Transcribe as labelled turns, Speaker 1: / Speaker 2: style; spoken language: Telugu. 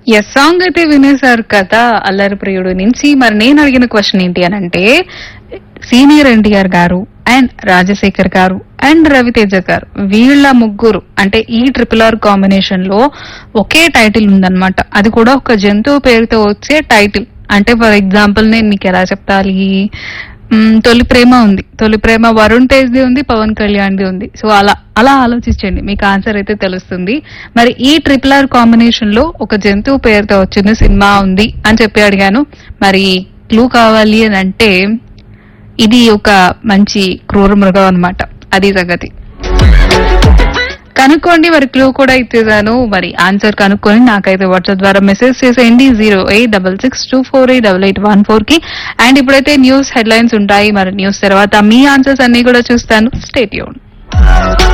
Speaker 1: ఎస్ సాంగ్ అయితే వినేశారు కదా అల్లరి ప్రియుడు నుంచి మరి నేను అడిగిన క్వశ్చన్ ఏంటి అని అంటే సీనియర్ ఎన్టీఆర్ గారు అండ్ రాజశేఖర్ గారు అండ్ రవితేజ గారు వీళ్ళ ముగ్గురు అంటే ఈ ట్రిపుల్ ఆర్ కాంబినేషన్ లో ఒకే టైటిల్ ఉందన్నమాట అది కూడా ఒక జంతువు పేరుతో వచ్చే టైటిల్ అంటే ఫర్ ఎగ్జాంపుల్ నేను మీకు ఎలా చెప్పాలి మ్మ్, తొలి ప్రేమ ఉంది తొలి ప్రేమ వరుణ్ తేజ్ది ఉంది పవన్ కళ్యాణ్ది ఉంది సో అలా అలా ఆలోచించండి మీకు ఆన్సర్ అయితే తెలుస్తుంది మరి ఈ ట్రిపుల్ ఆర్ కాంబినేషన్ లో ఒక జంతువు పేరుతో వచ్చిన సినిమా ఉంది అని చెప్పి అడిగాను మరి క్లూ కావాలి అని అంటే ఇది ఒక మంచి క్రూర మృగం అన్నమాట అది సంగతి కనుక్కోండి మరి క్లూ కూడా ఇచ్చేసాను మరి ఆన్సర్ కనుక్కొని నాకైతే వాట్సాప్ ద్వారా మెసేజ్ చేసేయండి zero eight double six two four eight double eight one four కి అండ్ ఇప్పుడైతే న్యూస్ హెడ్లైన్స్ ఉంటాయి మరి న్యూస్ తర్వాత మీ ఆన్సర్స్ అన్ని కూడా చూస్తాను స్టేట్ యూన్